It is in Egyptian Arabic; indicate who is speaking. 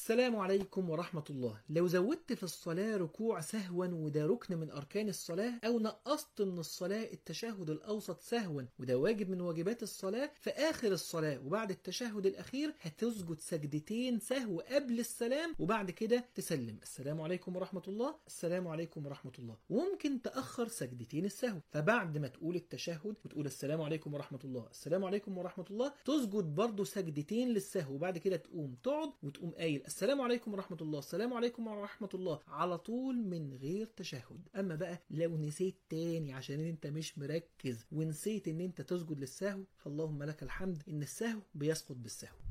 Speaker 1: السلام عليكم ورحمة الله لو زودت في الصلاة ركوع سهوا وده ركن من أركان الصلاة أو نقصت من الصلاة التشهد الأوسط سهوا وده واجب من واجبات الصلاة في آخر الصلاة وبعد التشهد الأخير هتسجد سجدتين سهو قبل السلام وبعد كده تسلم السلام عليكم ورحمة الله السلام عليكم ورحمة الله وممكن تأخر سجدتين السهو فبعد ما تقول التشهد وتقول السلام عليكم ورحمة الله السلام عليكم ورحمة الله تسجد برضو سجدتين للسهو وبعد كده تقوم تقعد وتقوم قايل السلام عليكم ورحمة الله السلام عليكم ورحمة الله على طول من غير تشهد أما بقى لو نسيت تاني عشان انت مش مركز ونسيت ان انت تسجد للسهو فاللهم لك الحمد ان السهو بيسقط بالسهو